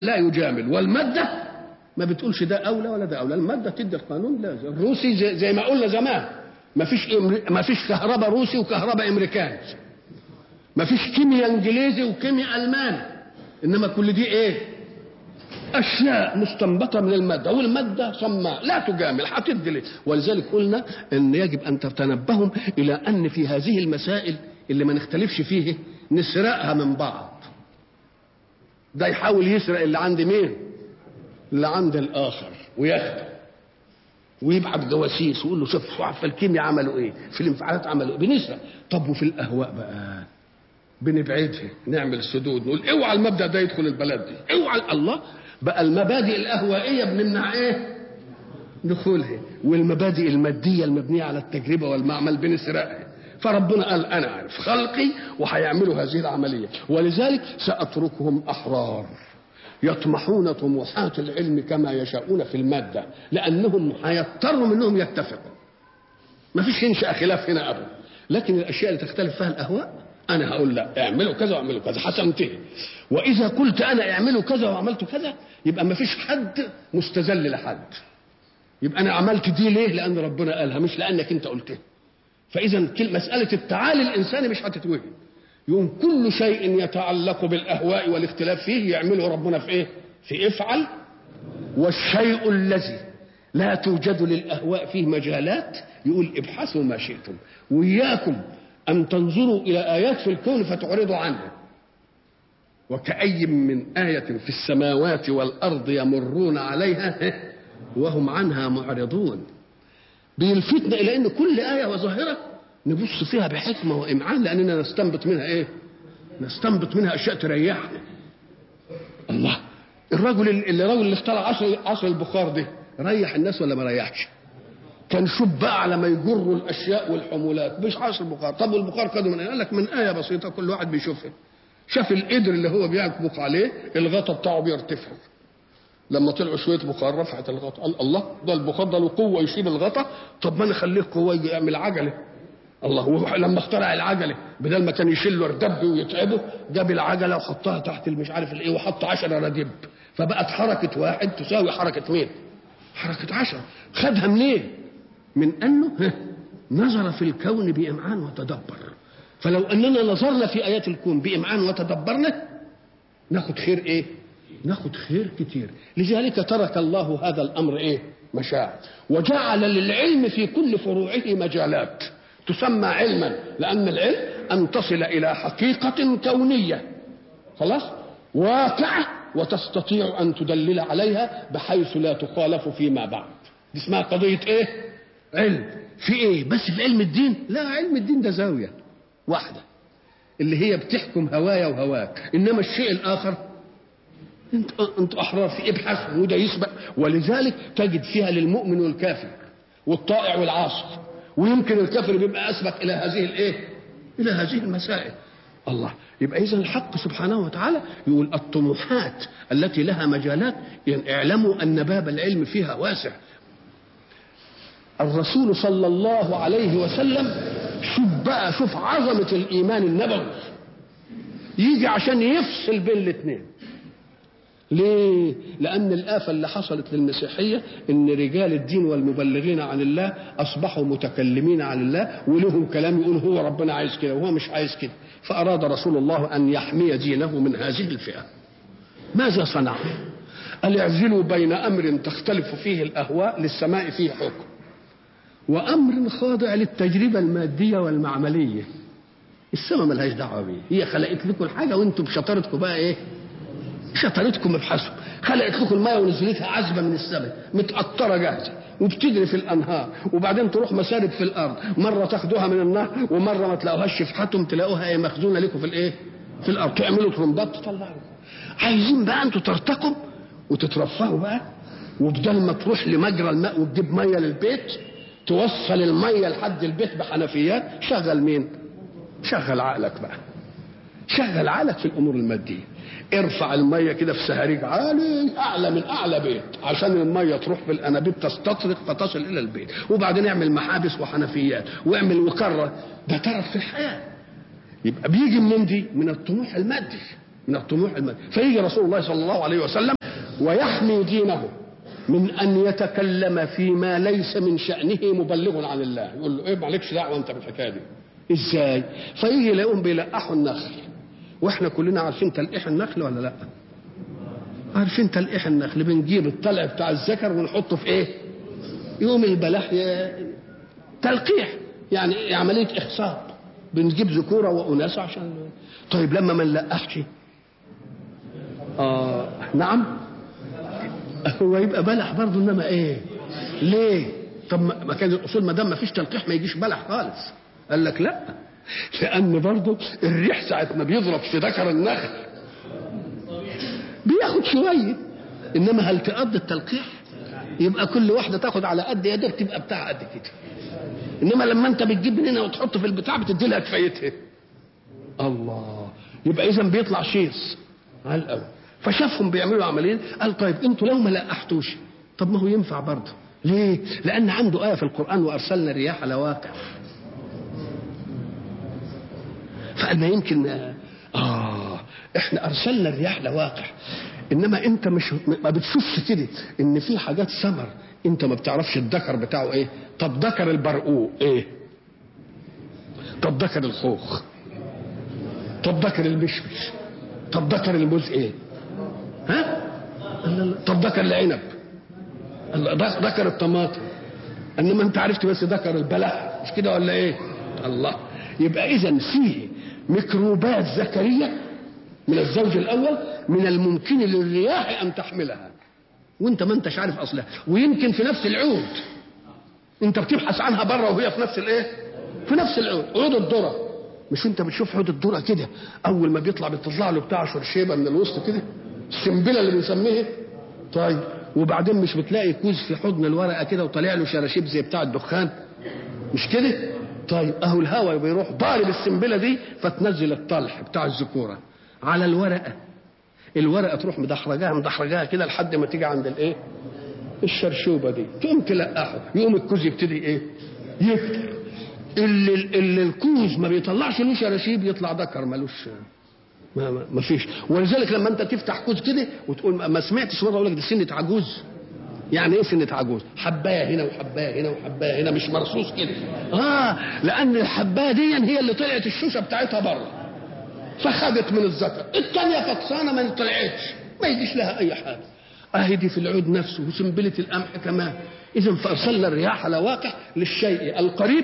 لا يجامل والمادة ما بتقولش ده أولى ولا ده أولى المادة تدي القانون لا الروسي زي, زي ما قلنا زمان ما فيش ما فيش كهرباء روسي وكهرباء امريكاني ما فيش كيمياء انجليزي وكيمياء الماني انما كل دي ايه اشياء مستنبطه من الماده والماده صماء لا تجامل هتدي ليه ولذلك قلنا ان يجب ان تتنبهوا الى ان في هذه المسائل اللي ما نختلفش فيه نسرقها من بعض ده يحاول يسرق اللي عند مين اللي عند الاخر وياخده ويبعت جواسيس ويقول له شوف في الكيمياء عملوا ايه في الانفعالات عملوا ايه بنسرق طب وفي الاهواء بقى بنبعدها نعمل سدود نقول اوعى المبدا ده يدخل البلد دي اوعى الله بقى المبادئ الاهوائيه بنمنع ايه دخولها والمبادئ الماديه المبنيه على التجربه والمعمل بنسرقها فربنا قال انا عارف خلقي وهيعملوا هذه العمليه ولذلك ساتركهم احرار يطمحون طموحات العلم كما يشاءون في الماده لانهم هيضطروا منهم يتفقوا ما فيش ينشا خلاف هنا ابدا لكن الاشياء اللي تختلف فيها الاهواء انا هقول لا اعملوا كذا واعملوا كذا حسمته واذا قلت انا اعملوا كذا وعملت كذا يبقى ما فيش حد مستذل لحد يبقى انا عملت دي ليه لان ربنا قالها مش لانك انت قلتها فاذا مساله التعالي الانساني مش هتتوهم يوم كل شيء يتعلق بالاهواء والاختلاف فيه يعمله ربنا في ايه في افعل والشيء الذي لا توجد للاهواء فيه مجالات يقول ابحثوا ما شئتم واياكم أن تنظروا إلى آيات في الكون فتعرضوا عنها وكأي من آية في السماوات والأرض يمرون عليها وهم عنها معرضون بيلفتنا إلى أن كل آية وظاهرة نبص فيها بحكمة وإمعان لأننا نستنبط منها إيه؟ نستنبط منها أشياء تريحنا الله الرجل اللي الرجل اللي اخترع عصر عصر البخار ده ريح الناس ولا ما ريحش؟ كان شوف بقى على ما يجروا الاشياء والحمولات مش عصر البخار طب والبخار خدوا من قال لك من ايه بسيطه كل واحد بيشوفها شاف القدر اللي هو بيطبخ عليه الغطا بتاعه بيرتفع لما طلعوا شويه بخار رفعت الغطا قال الله ده البخار ده له قوه يشيل الغطا طب ما نخليه قوه يجي يعمل عجله الله لما اخترع العجله بدل ما كان يشيل له ردب ويتعبه جاب العجله وحطها تحت المش عارف الايه وحط 10 ردب فبقت حركه واحد تساوي حركه مين؟ حركه 10 خدها منين؟ من انه نظر في الكون بامعان وتدبر فلو اننا نظرنا في ايات الكون بامعان وتدبرنا ناخد خير ايه ناخد خير كتير لذلك ترك الله هذا الامر ايه مشاع وجعل للعلم في كل فروعه مجالات تسمى علما لان العلم ان تصل الى حقيقه كونيه خلاص واقعه وتستطيع ان تدلل عليها بحيث لا تخالف فيما بعد دي اسمها قضيه ايه علم في ايه بس في علم الدين لا علم الدين ده زاويه واحده اللي هي بتحكم هوايا وهواك انما الشيء الاخر انت انت احرار في ابحث وده يسبق ولذلك تجد فيها للمؤمن والكافر والطائع والعاصي ويمكن الكافر بيبقى اسبق الى هذه الايه الى هذه المسائل الله يبقى اذا الحق سبحانه وتعالى يقول الطموحات التي لها مجالات يعني اعلموا ان باب العلم فيها واسع الرسول صلى الله عليه وسلم شوف بقى شوف عظمة الإيمان النبوي يجي عشان يفصل بين الاثنين ليه؟ لأن الآفة اللي حصلت للمسيحية إن رجال الدين والمبلغين عن الله أصبحوا متكلمين عن الله ولهم كلام يقول هو ربنا عايز كده وهو مش عايز كده فأراد رسول الله أن يحمي دينه من هذه الفئة ماذا صنع؟ قال اعزلوا بين أمر تختلف فيه الأهواء للسماء فيه حكم وامر خاضع للتجربه الماديه والمعمليه السماء ملهاش دعوه بيه هي خلقت لكم الحاجه وانتم بشطارتكم بقى ايه شطارتكم ابحثوا خلقت لكم الميه ونزلتها عذبه من السماء متقطره جاهزه وبتجري في الانهار وبعدين تروح مسارب في الارض مره تاخدوها من النهر ومره ما تلاقوهاش شفحتهم تلاقوها ايه مخزونه لكم في الايه في الارض تعملوا ترمبات تطلعوا عايزين بقى انتوا ترتقوا وتترفهوا بقى وبدل ما تروح لمجرى الماء وتجيب ميه للبيت توصل الميه لحد البيت بحنفيات شغل مين شغل عقلك بقى شغل عقلك في الامور الماديه ارفع الميه كده في سهريج عالي اعلى من اعلى بيت عشان الميه تروح في الانابيب تستطرق فتصل الى البيت وبعدين اعمل محابس وحنفيات واعمل وكره ده ترف في الحياه يبقى بيجي منين دي من الطموح المادي من الطموح المادي فيجي رسول الله صلى الله عليه وسلم ويحمي دينه من ان يتكلم فيما ليس من شانه مبلغ عن الله يقول له ايه مالكش دعوه انت بالحكايه دي ازاي فيجي يلاقيهم بيلقحوا النخل واحنا كلنا عارفين تلقيح النخل ولا لا عارفين تلقيح النخل بنجيب الطلع بتاع الذكر ونحطه في ايه يوم البلح ي... تلقيح يعني عمليه اخصاب بنجيب ذكوره واناث عشان طيب لما ما نلقحش اه نعم هو يبقى بلح برضه انما ايه ليه طب ما كان الاصول ما دام ما فيش تلقيح ما يجيش بلح خالص قال لك لا لان برضه الريح ساعه ما بيضرب في ذكر النخل بياخد شويه انما هل تقضي التلقيح يبقى كل واحده تاخد على قد يدك تبقى بتاع قد كده انما لما انت بتجيب من هنا وتحط في البتاع بتدي لها كفايتها الله يبقى اذا بيطلع شيص على الاول فشافهم بيعملوا عمليه قال طيب انتوا لو ما لقحتوش طب ما هو ينفع برضه ليه؟ لأن عنده آية في القرآن وأرسلنا الرياح لواقع فقال ما يمكن آه إحنا أرسلنا الرياح لواقع إنما أنت مش ما بتشوفش كده إن في حاجات ثمر أنت ما بتعرفش الذكر بتاعه إيه؟ طب ذكر البرقوق إيه؟ طب ذكر الخوخ طب ذكر المشمش طب ذكر الموز إيه؟ ها؟ طب ذكر العنب ذكر الطماطم انما انت عرفت بس ذكر البلح مش كده ولا ايه الله يبقى اذا فيه ميكروبات ذكريه من الزوج الاول من الممكن للرياح ان تحملها وانت ما انتش عارف اصلها ويمكن في نفس العود انت بتبحث عنها بره وهي في نفس الايه في نفس العود عود الذره مش انت بتشوف عود الذره كده اول ما بيطلع بتطلع له بتاع شرشيبه من الوسط كده السنبله اللي بنسميها طيب وبعدين مش بتلاقي كوز في حضن الورقه كده وطالع له شراشيب زي بتاع الدخان مش كده طيب اهو الهواء بيروح ضارب السنبله دي فتنزل الطلح بتاع الذكوره على الورقه الورقه تروح مدحرجاها مدحرجاها كده لحد ما تيجي عند الايه الشرشوبه دي تقوم تلقحه يقوم الكوز يبتدي ايه يكتر اللي, اللي الكوز ما بيطلعش له شراشيب يطلع ذكر ملوش ما, ما, ما فيش ولذلك لما انت تفتح كوز كده وتقول ما سمعتش مره اقول لك دي سنه عجوز يعني ايه سنه عجوز حبايه هنا وحبايه هنا وحبايه هنا مش مرصوص كده اه لان الحبايه دي هي اللي طلعت الشوشه بتاعتها بره فخدت من الذكر الثانيه فطسانه ما طلعتش ما يجيش لها اي حاجه اهي دي في العود نفسه وسنبله القمح كمان اذا فارسلنا الرياح لواقع للشيء القريب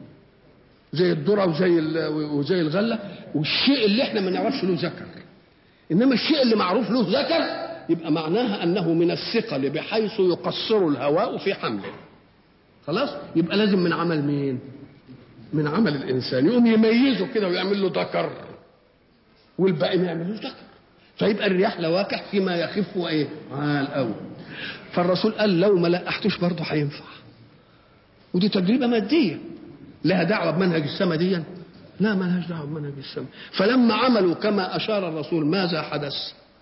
زي الذره وزي وزي الغله والشيء اللي احنا ما نعرفش له ذكر انما الشيء اللي معروف له ذكر يبقى معناها انه من الثقل بحيث يقصر الهواء في حمله خلاص يبقى لازم من عمل مين من عمل الانسان يقوم يميزه كده ويعمل له ذكر والباقي ما يعملوش ذكر فيبقى الرياح لواقع فيما يخف وايه على الاول فالرسول قال لو ما لقحتوش برضه هينفع ودي تجربه ماديه لها دعوه بمنهج السما دي لا ما لهاش دعوه بمنهج السما فلما عملوا كما اشار الرسول ماذا حدث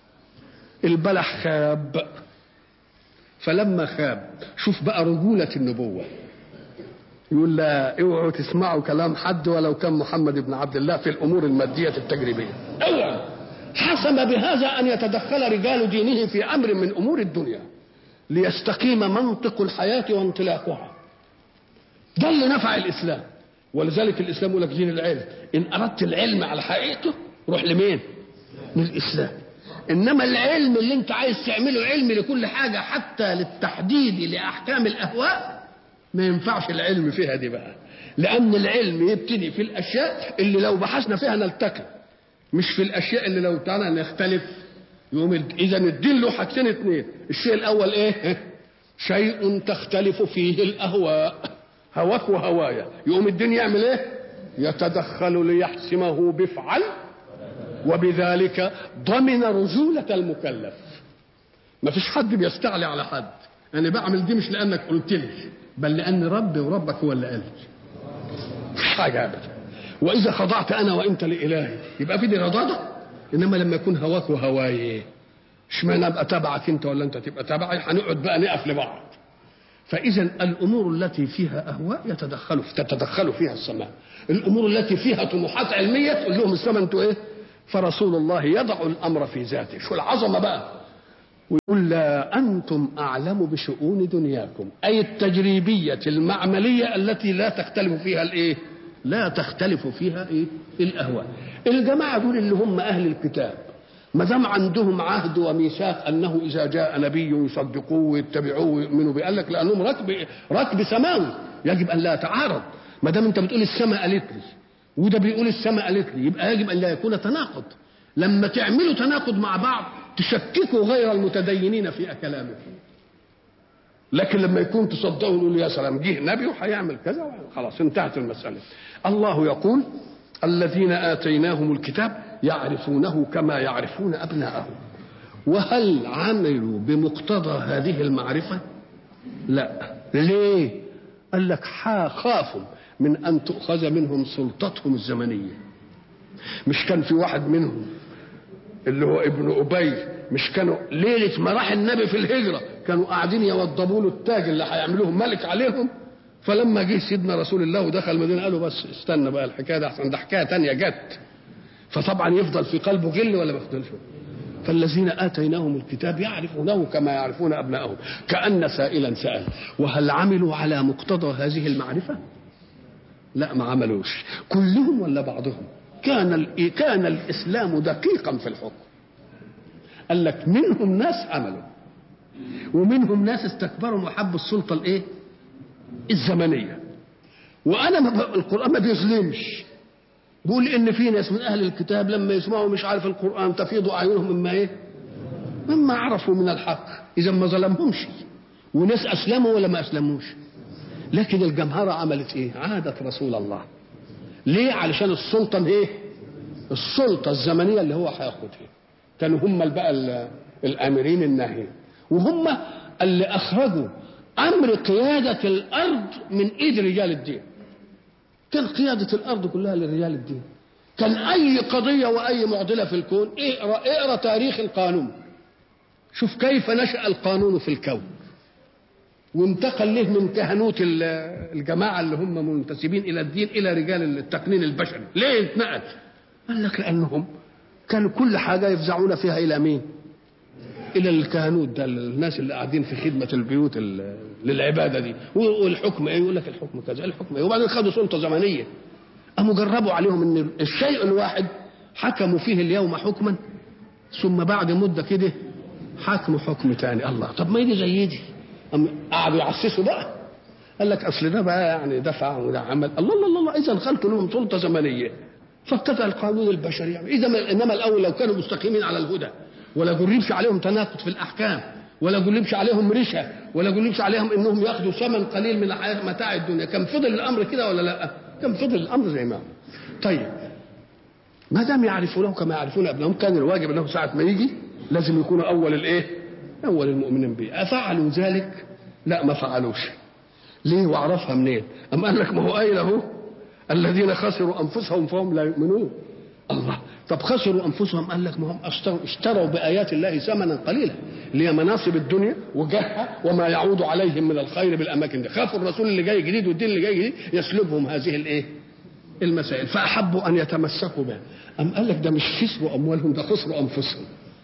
البلح خاب فلما خاب شوف بقى رجولة النبوة يقول لا اوعوا تسمعوا كلام حد ولو كان محمد بن عبد الله في الامور المادية التجريبية اوعوا حسم بهذا ان يتدخل رجال دينه في امر من امور الدنيا ليستقيم منطق الحياة وانطلاقها ده اللي نفع الاسلام ولذلك الاسلام يقول لك دين العلم ان اردت العلم على حقيقته روح لمين للاسلام انما العلم اللي انت عايز تعمله علم لكل حاجه حتى للتحديد لاحكام الاهواء ما ينفعش العلم فيها دي بقى لان العلم يبتدي في الاشياء اللي لو بحثنا فيها نلتقي مش في الاشياء اللي لو تعالى نختلف يقوم اذا الدين له حاجتين اثنين الشيء الاول ايه شيء تختلف فيه الاهواء هواك وهوايا يقوم الدين يعمل ايه يتدخل ليحسمه بفعل وبذلك ضمن رجولة المكلف ما فيش حد بيستعلي على حد انا بعمل دي مش لانك قلت لي بل لان ربي وربك هو اللي قال مش حاجه ابدا واذا خضعت انا وانت لالهي يبقى في دي رضاضه انما لما يكون هواك وهواي اشمعنى ابقى تبعك انت ولا انت تبقى تبعي هنقعد بقى نقف لبعض فاذا الامور التي فيها اهواء يتدخل تتدخل فيها السماء الامور التي فيها طموحات علميه تقول لهم السماء انتوا ايه فرسول الله يضع الامر في ذاته شو العظمه بقى ويقول لا انتم اعلم بشؤون دنياكم اي التجريبيه المعمليه التي لا تختلف فيها الايه لا تختلف فيها ايه الاهواء الجماعه دول اللي هم اهل الكتاب ما دام عندهم عهد وميثاق انه اذا جاء نبي يصدقوه ويتبعوه ويؤمنوا به قال لك لانهم ركب ركب سماوي يجب ان لا يتعارض ما دام انت بتقول السماء قالت لي وده بيقول السماء قالت لي يبقى يجب ان لا يكون تناقض لما تعملوا تناقض مع بعض تشككوا غير المتدينين في كلامه لكن لما يكون تصدقوا يقولوا يا سلام جه نبي وهيعمل كذا خلاص انتهت المساله الله يقول الذين اتيناهم الكتاب يعرفونه كما يعرفون ابناءهم وهل عملوا بمقتضى هذه المعرفه لا ليه قال لك خافوا من ان تؤخذ منهم سلطتهم الزمنيه مش كان في واحد منهم اللي هو ابن ابي مش كانوا ليله ما راح النبي في الهجره كانوا قاعدين يوضبوا له التاج اللي هيعملوه ملك عليهم فلما جه سيدنا رسول الله ودخل المدينه قالوا بس استنى بقى الحكايه ده احسن ده حكايه تانية جت فطبعا يفضل في قلبه غل ولا ما يفضلش فالذين اتيناهم الكتاب يعرفونه كما يعرفون ابنائهم كان سائلا سال وهل عملوا على مقتضى هذه المعرفه لا ما عملوش كلهم ولا بعضهم كان كان الاسلام دقيقا في الحكم قال لك منهم ناس عملوا ومنهم ناس استكبروا وحبوا السلطه الايه الزمنيه وانا ما ب... القران ما بيظلمش بيقول ان في ناس من اهل الكتاب لما يسمعوا مش عارف القران تفيض اعينهم مما ايه مما عرفوا من الحق اذا ما ظلمهمش وناس اسلموا ولا ما اسلموش لكن الجمهره عملت ايه عادت رسول الله ليه علشان السلطه ايه السلطه الزمنيه اللي هو هياخدها كانوا هم بقى الامرين الناهين وهم اللي اخرجوا امر قياده الارض من ايد رجال الدين كان قياده الارض كلها لرجال الدين كان اي قضيه واي معضله في الكون اقرا اقرا تاريخ القانون شوف كيف نشا القانون في الكون وانتقل له من كهنوت الجماعه اللي هم منتسبين الى الدين الى رجال التقنين البشري ليه اتنقل قال لك لانهم كانوا كل حاجه يفزعون فيها الى مين الى الكهنوت ده الناس اللي قاعدين في خدمه البيوت للعباده دي والحكم ايه يقول لك الحكم كذا الحكم ايه وبعدين خدوا سلطه زمنيه قاموا جربوا عليهم ان الشيء الواحد حكموا فيه اليوم حكما ثم بعد مده كده حكموا حكم تاني الله طب ما يجي زي دي قعدوا يعسسوا بقى قال لك اصل ده بقى يعني دفع وده عمل الله الله الله, الله اذا خلقوا لهم سلطه زمنيه فابتدأ القانون البشري يعني اذا انما الاول لو كانوا مستقيمين على الهدى ولا جربش عليهم تناقض في الاحكام ولا جربش عليهم رشا ولا جربش عليهم انهم ياخذوا ثمن قليل من متاع الدنيا كان فضل الامر كده ولا لا كان فضل الامر زي ما هو طيب ما دام يعرفونه كما يعرفون ابنهم كان الواجب انه ساعه ما يجي لازم يكونوا اول الايه اول المؤمنين به افعلوا ذلك لا ما فعلوش ليه وعرفها منين ام قال لك ما هو قايل اهو الذين خسروا انفسهم فهم لا يؤمنون الله طب خسروا انفسهم قال لك ما هم اشتروا, اشتروا بايات الله ثمنا قليلا اللي هي مناصب الدنيا وجهها وما يعود عليهم من الخير بالاماكن دي خافوا الرسول اللي جاي جديد والدين اللي جاي جديد يسلبهم هذه الايه المسائل فاحبوا ان يتمسكوا بها ام قال لك ده مش خسروا اموالهم ده خسروا انفسهم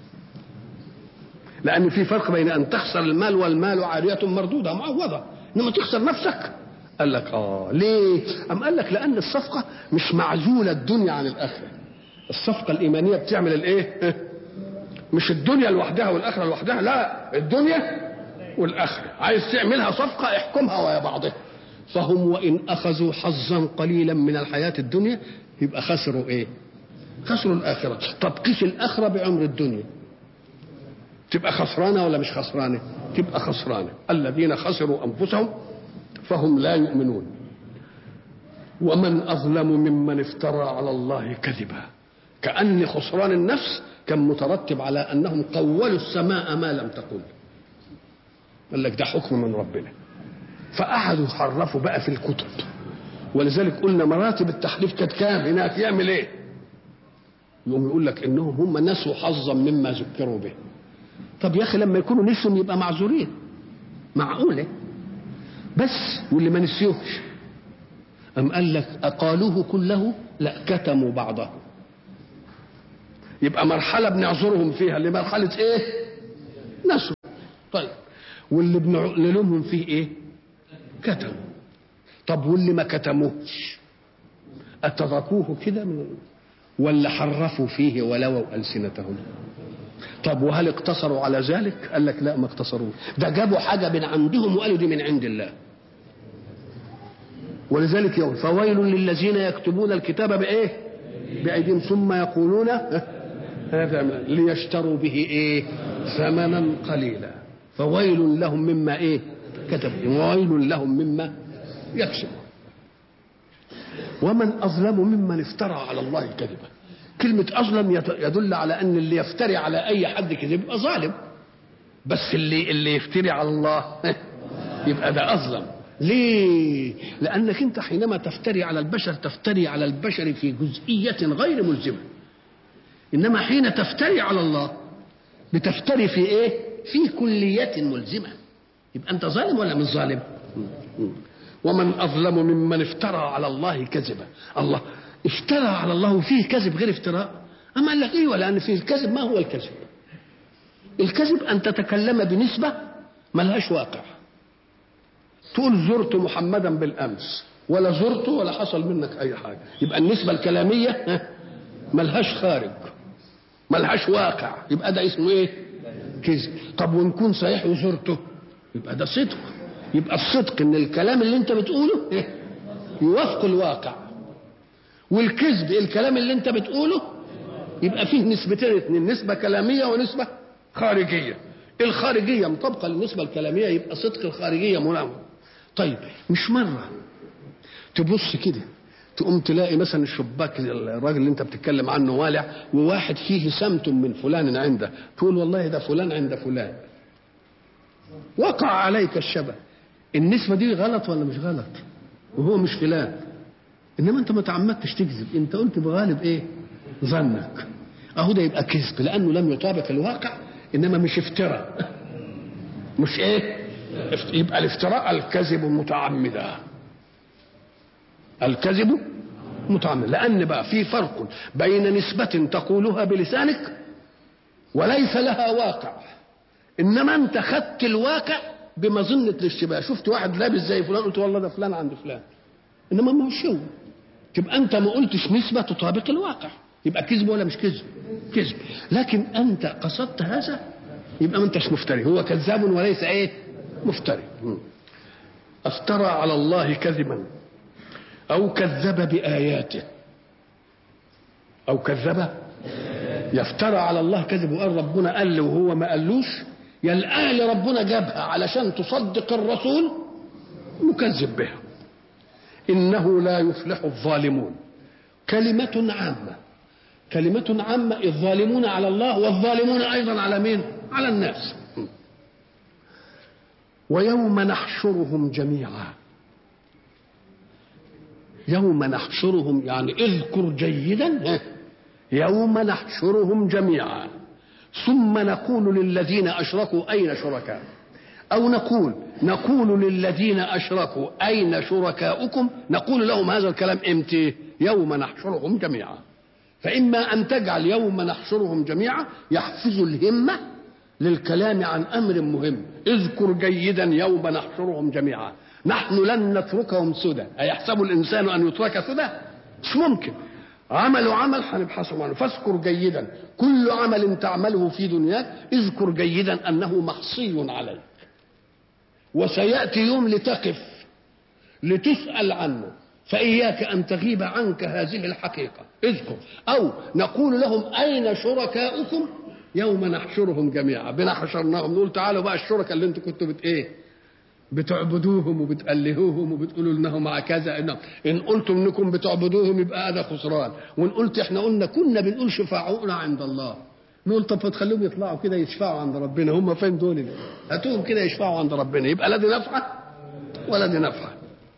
لان في فرق بين ان تخسر المال والمال عاريه مردوده معوضه انما تخسر نفسك قال لك اه ليه ام قال لك لان الصفقه مش معزوله الدنيا عن الاخره الصفقه الايمانيه بتعمل الايه مش الدنيا لوحدها والاخره لوحدها لا الدنيا والاخره عايز تعملها صفقه احكمها ويا بعضها فهم وان اخذوا حظا قليلا من الحياه الدنيا يبقى خسروا ايه خسروا الاخره طب قيس الاخره بعمر الدنيا تبقى خسرانه ولا مش خسرانه تبقى خسرانه الذين خسروا انفسهم فهم لا يؤمنون ومن اظلم ممن افترى على الله كذبا كان خسران النفس كان مترتب على انهم قولوا السماء ما لم تقل قال لك ده حكم من ربنا فقعدوا يحرفوا بقى في الكتب ولذلك قلنا مراتب التحريف كانت كام هناك يعمل ايه يقوم يقول لك انهم هم نسوا حظا مما ذكروا به طب يا اخي لما يكونوا نسوا يبقى معذورين معقوله بس واللي ما نسيوش أم قال لك أقالوه كله لا كتموا بعضه يبقى مرحله بنعذرهم فيها اللي مرحله ايه نسوا طيب واللي بنلومهم فيه ايه كتموا طب واللي ما كتموش اتركوه كده من ولا حرفوا فيه ولووا السنتهم طب وهل اقتصروا على ذلك قال لك لا ما اقتصروش ده جابوا حاجه من عندهم وقالوا دي من عند الله ولذلك يوم فويل للذين يكتبون الكتاب بايه بايديهم ثم يقولون هذا ليشتروا به ايه ثمنا قليلا فويل لهم مما ايه كتب وويل لهم مما يكسب ومن اظلم ممن افترى على الله كذبا كلمة أظلم يدل على أن اللي يفتري على أي حد كذب يبقى ظالم بس اللي اللي يفتري على الله يبقى ده أظلم ليه؟ لأنك أنت حينما تفتري على البشر تفتري على البشر في جزئية غير ملزمة إنما حين تفتري على الله بتفتري في إيه؟ في كلية ملزمة يبقى أنت ظالم ولا مش ظالم؟ ومن أظلم ممن افترى على الله كذبا الله افترى على الله وفيه كذب غير افتراء أما قال لك إيه لأن فيه الكذب ما هو الكذب الكذب أن تتكلم بنسبة ملهاش واقع تقول زرت محمدا بالأمس ولا زرته ولا حصل منك أي حاجة يبقى النسبة الكلامية ملهاش خارج ملهاش واقع يبقى ده اسمه ايه كذب طب ونكون صحيح وزرته يبقى ده صدق يبقى الصدق ان الكلام اللي انت بتقوله إيه؟ يوافق الواقع والكذب الكلام اللي انت بتقوله يبقى فيه نسبتين اتنين نسبة كلامية ونسبة خارجية الخارجية مطابقة للنسبة الكلامية يبقى صدق الخارجية مناوم طيب مش مرة تبص كده تقوم تلاقي مثلا الشباك الراجل اللي انت بتتكلم عنه والع وواحد فيه سمت من فلان عنده تقول والله ده فلان عند فلان وقع عليك الشبه النسبة دي غلط ولا مش غلط وهو مش فلان انما انت ما تعمدتش تكذب انت قلت بغالب ايه ظنك اهو ده يبقى كذب لانه لم يطابق الواقع انما مش افتراء مش ايه يبقى الافتراء الكذب متعمدا الكذب متعمد لان بقى في فرق بين نسبة تقولها بلسانك وليس لها واقع انما انت خدت الواقع بمظنة الاشتباه شفت واحد لابس زي فلان قلت والله ده فلان عند فلان انما ما هوش هو تبقى انت ما قلتش نسبة تطابق الواقع يبقى كذب ولا مش كذب كذب لكن انت قصدت هذا يبقى ما انتش مفتري هو كذاب وليس ايه مفتري افترى على الله كذبا او كذب باياته او كذب يفترى على الله كذب وقال ربنا قال له وهو ما قالوش يا الآية اللي ربنا جابها علشان تصدق الرسول مكذب بها إنه لا يفلح الظالمون كلمة عامة كلمة عامة الظالمون على الله والظالمون أيضا على مين على الناس ويوم نحشرهم جميعا يوم نحشرهم يعني اذكر جيدا يوم نحشرهم جميعا ثم نقول للذين اشركوا اين شركاء او نقول نقول للذين اشركوا اين شركاؤكم نقول لهم هذا الكلام امتى يوم نحشرهم جميعا فاما ان تجعل يوم نحشرهم جميعا يحفظ الهمه للكلام عن امر مهم اذكر جيدا يوم نحشرهم جميعا نحن لن نتركهم سدى ايحسب الانسان ان يترك سدى مش ممكن عملوا عمل هنبحثهم عنه فاذكر جيدا كل عمل تعمله في دنياك اذكر جيدا انه محصي عليك وسياتي يوم لتقف لتسال عنه فاياك ان تغيب عنك هذه الحقيقه اذكر او نقول لهم اين شركاؤكم يوم نحشرهم جميعا بنا حشرناهم نقول تعالوا بقى الشركاء اللي انتوا كنتوا بت ايه بتعبدوهم وبتألهوهم وبتقولوا انهم مع كذا إنهم ان قلتم انكم بتعبدوهم يبقى هذا خسران وان قلت احنا قلنا كنا بنقول شفاعونا عند الله نقول طب تخليهم يطلعوا كده يشفعوا عند ربنا هم فين دول هاتوهم كده يشفعوا عند ربنا يبقى لا دي نفعه ولا دي نفعه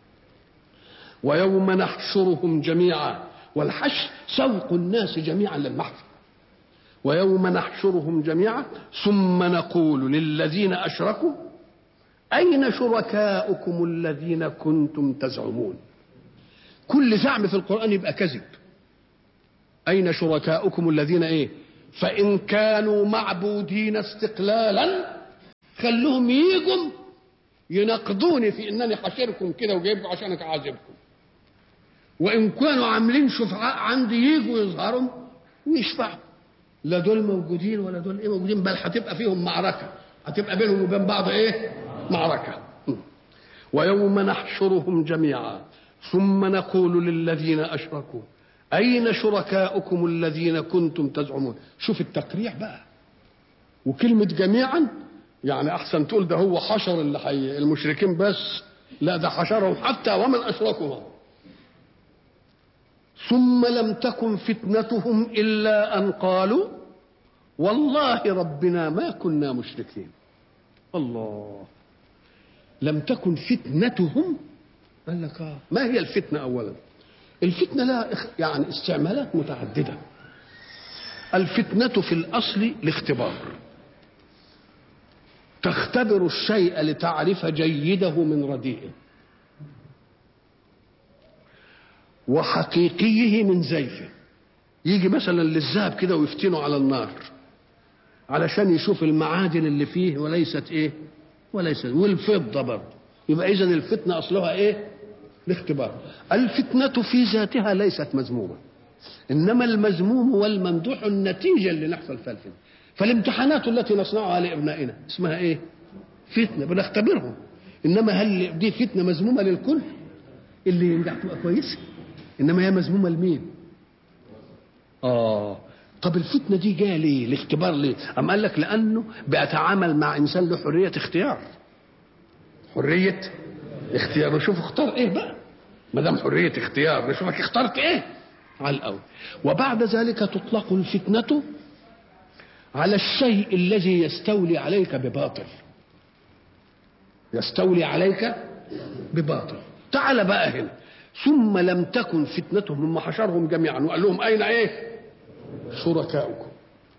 ويوم نحشرهم جميعا والحشر سوق الناس جميعا للمحشر ويوم نحشرهم جميعا ثم نقول للذين اشركوا أين شركاؤكم الذين كنتم تزعمون كل زعم في القرآن يبقى كذب أين شركاؤكم الذين إيه فإن كانوا معبودين استقلالا خلوهم يجوا يناقضوني في انني حاشركم كده وجايبكم عشان اعذبكم وان كانوا عاملين شفعاء عندي يجوا يظهروا ويشفعوا لا دول موجودين ولا دول ايه موجودين بل هتبقى فيهم معركه هتبقى بينهم وبين بعض ايه معركه ويوم نحشرهم جميعا ثم نقول للذين اشركوا اين شركاؤكم الذين كنتم تزعمون شوف التقريع بقى وكلمه جميعا يعني احسن تقول ده هو حشر اللي حي المشركين بس لا ده حشرهم حتى ومن اشركوا ثم لم تكن فتنتهم الا ان قالوا والله ربنا ما كنا مشركين الله لم تكن فتنتهم قال لك آه. ما هي الفتنه اولا الفتنه لها يعني استعمالات متعدده الفتنه في الاصل الاختبار تختبر الشيء لتعرف جيده من رديئه وحقيقيه من زيفه يجي مثلا للذهب كده ويفتنه على النار علشان يشوف المعادن اللي فيه وليست ايه وليست والفضة برضه يبقى اذا الفتنة اصلها ايه الاختبار الفتنة في ذاتها ليست مذمومة انما المذموم والممدوح النتيجة اللي نحصل فيها الفتنة فالامتحانات التي نصنعها لابنائنا اسمها ايه فتنة بنختبرهم انما هل دي فتنة مذمومة للكل اللي ينجح تبقى كويسة انما هي مذمومة لمين اه طب الفتنة دي جاية ليه؟ الاختبار ليه؟ أم قال لك لأنه بيتعامل مع إنسان له حرية اختيار. حرية اختيار نشوف اختار إيه بقى؟ ما دام حرية اختيار نشوفك اخترت إيه؟ على الأول. وبعد ذلك تطلق الفتنة على الشيء الذي يستولي عليك بباطل. يستولي عليك بباطل. تعال بقى هنا. ثم لم تكن فتنتهم هم حشرهم جميعا وقال لهم أين إيه؟ شركاؤكم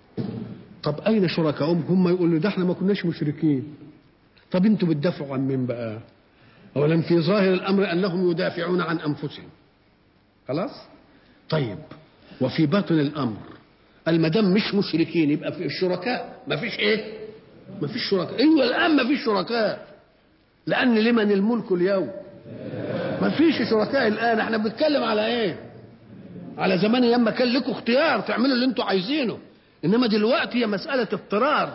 طب اين شركاؤهم هم يقولوا ده احنا ما كناش مشركين طب انتوا بتدافعوا عن مين بقى اولا في ظاهر الامر انهم يدافعون عن انفسهم خلاص طيب وفي باطن الامر المدام مش مشركين يبقى في الشركاء ما فيش ايه ما فيش شركاء ايوه الان ما فيش شركاء لان لمن الملك اليوم ما فيش شركاء الان احنا بنتكلم على ايه على زمان ايام كان لكم اختيار تعملوا اللي انتوا عايزينه انما دلوقتي هي مساله اضطرار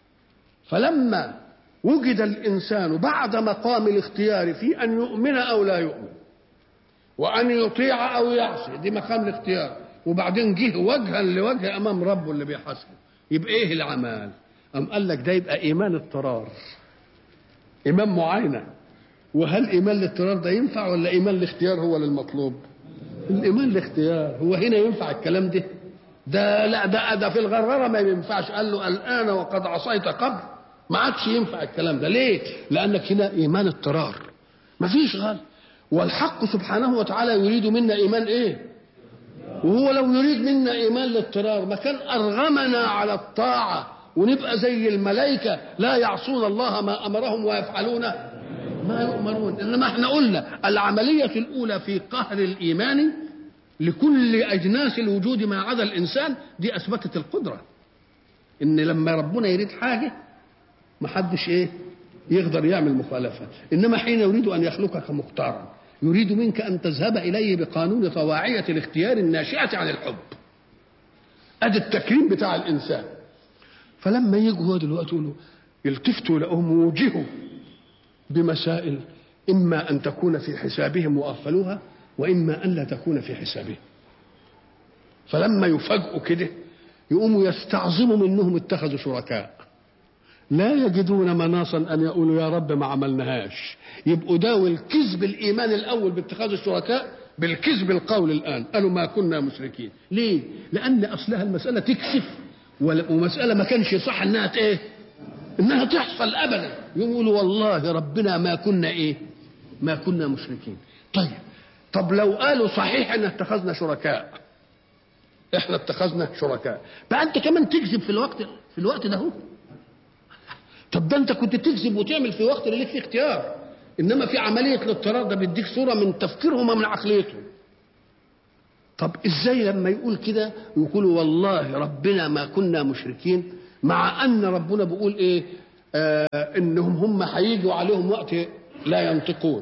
فلما وجد الانسان بعد مقام الاختيار في ان يؤمن او لا يؤمن وان يطيع او يعصي دي مقام الاختيار وبعدين جه وجها لوجه امام ربه اللي بيحاسبه يبقى ايه العمل ام قال لك ده يبقى ايمان اضطرار ايمان معاينه وهل ايمان الاضطرار ده ينفع ولا ايمان الاختيار هو للمطلوب الايمان الاختيار هو هنا ينفع الكلام ده ده لا ده ده في الغراره ما ينفعش قال له الان وقد عصيت قبل ما عادش ينفع الكلام ده ليه لانك هنا ايمان اضطرار ما فيش غل والحق سبحانه وتعالى يريد منا ايمان ايه وهو لو يريد منا ايمان الاضطرار ما كان ارغمنا على الطاعه ونبقى زي الملائكه لا يعصون الله ما امرهم ويفعلون ما يؤمرون انما احنا قلنا العمليه الاولى في قهر الايمان لكل اجناس الوجود ما عدا الانسان دي اثبتت القدره ان لما ربنا يريد حاجه ما حدش ايه يقدر يعمل مخالفه انما حين يريد ان يخلقك مختارا يريد منك ان تذهب اليه بقانون طواعيه الاختيار الناشئه عن الحب ادي التكريم بتاع الانسان فلما يجوا هو دلوقتي يقولوا يلتفتوا لهم وجهوا بمسائل إما أن تكون في حسابهم وأغفلوها وإما أن لا تكون في حسابهم فلما يفاجئوا كده يقوموا يستعظموا منهم اتخذوا شركاء لا يجدون مناصا ان يقولوا يا رب ما عملناهاش يبقوا داوي الكذب الايمان الاول باتخاذ الشركاء بالكذب القول الان قالوا ما كنا مشركين ليه لان اصلها المساله تكسف ومساله ما كانش صح انها ايه انها تحصل ابدا يقولوا والله ربنا ما كنا ايه ما كنا مشركين طيب طب لو قالوا صحيح ان اتخذنا شركاء احنا اتخذنا شركاء بقى انت كمان تكذب في الوقت في الوقت ده هو طب ده انت كنت تكذب وتعمل في وقت اللي ليك فيه اختيار انما في عمليه الاضطرار ده بيديك صوره من تفكيرهم ومن عقليتهم طب ازاي لما يقول كده يقولوا والله ربنا ما كنا مشركين مع ان ربنا بيقول ايه آه انهم هم هيجوا عليهم وقت لا ينطقون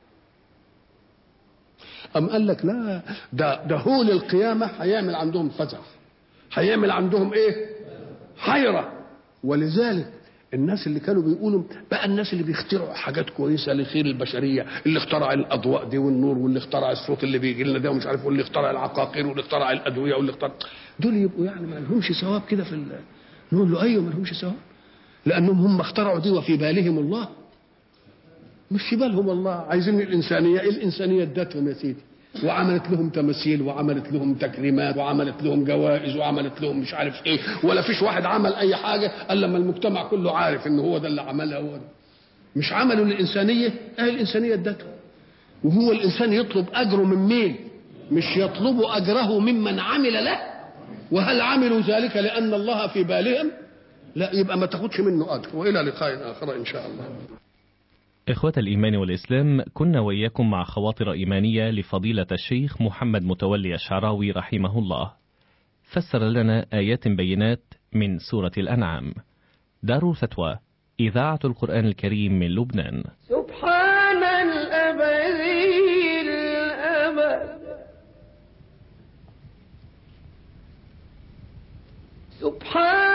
أم قال لك لا ده ده هول القيامة هيعمل عندهم فزع هيعمل عندهم إيه؟ حيرة ولذلك الناس اللي كانوا بيقولوا بقى الناس اللي بيخترعوا حاجات كويسه لخير البشريه اللي اخترع الاضواء دي والنور واللي اخترع الصوت اللي بيجي لنا ده ومش عارف واللي اخترع العقاقير واللي اخترع الادويه واللي اخترع دول يبقوا يعني ما لهمش ثواب كده في ال... نقول له ايوه ما لهمش ثواب لانهم هم اخترعوا دي وفي بالهم الله مش في بالهم الله عايزين الانسانيه الانسانيه ادتهم يا سيدي وعملت لهم تماثيل وعملت لهم تكريمات وعملت لهم جوائز وعملت لهم مش عارف ايه ولا فيش واحد عمل اي حاجه الا لما المجتمع كله عارف ان هو ده اللي عملها هو ده مش عملوا للانسانيه اهي الانسانيه ادتهم وهو الانسان يطلب اجره من مين مش يطلب اجره ممن عمل له وهل عملوا ذلك لان الله في بالهم لا يبقى ما تاخدش منه اجر والى لقاء اخر ان شاء الله إخوة الإيمان والإسلام كنا وإياكم مع خواطر إيمانية لفضيلة الشيخ محمد متولي الشعراوي رحمه الله فسر لنا آيات بينات من سورة الأنعام دار فتوى إذاعة القرآن الكريم من لبنان سبحان الأبدي الأبد سبحان